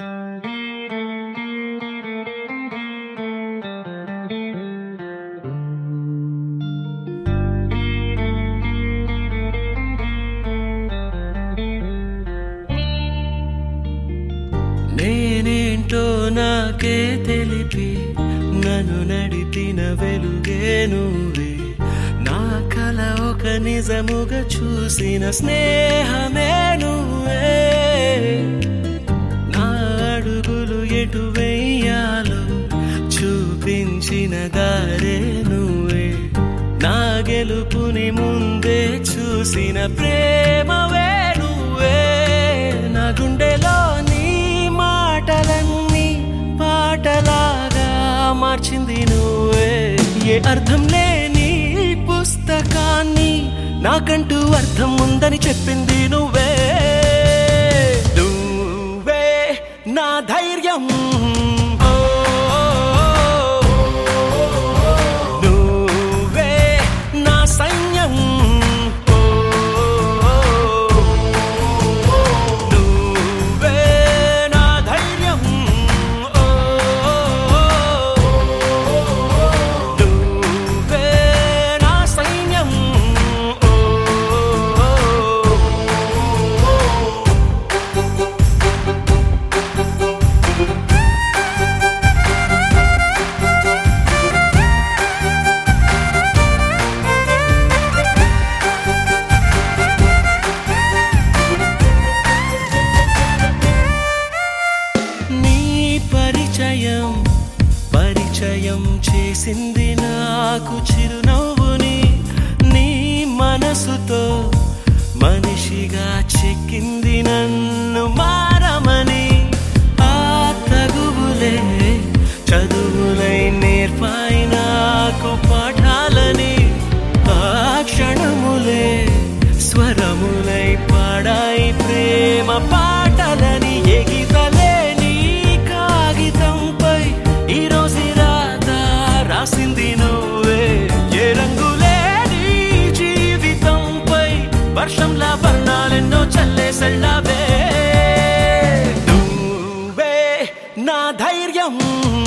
నేనేంటో నాకే తెలిపి నన్ను నడిపిన వెలుగే నువ్వే నా కల ఒక నిజముగా చూసిన స్నేహమే నువ్వే నా అడుగులు ఎటు వెయ్యాలో చూపించిన దారే నువ్వే నా గెలుపుని ముందే చూసిన ప్రేమవే నువ్వే నా గుండెలో నీ మాటలన్నీ పాటలాగా మార్చింది నువ్వే ఏ అర్థం లేని పుస్తకాన్ని నాకంటూ అర్థం ఉందని చెప్పింది నువ్వే నువ్వే నా ధైర్యం ఓ, నువ్వే నా సైన్యం ఓ, నువ్వే నా ధైర్యం ఓ, నువ్వే నా సైన్యం ఓ, నీ పరిచయం పరిచయం చేసింది నాకు చిరునవ్వుని నీ మనసుతో మనిషిగా చెక్కింది నన్ను మారమని ఆ తగువులే చదువులై నేర్పాయి నాకు పాఠాలని ఆ క్షణములే స్వరములై పాడాయి ప్రేమ పాటలని ఎగితలే నీ కాగితంపై ఈ రోజు రాత రాసింది నువ్వే ఏ రంగులే నీ జీవితంపై వర్షంలా వర్ణాలెన్నో చల్లేసెళ్ళవే నువ్వే నా ధైర్యం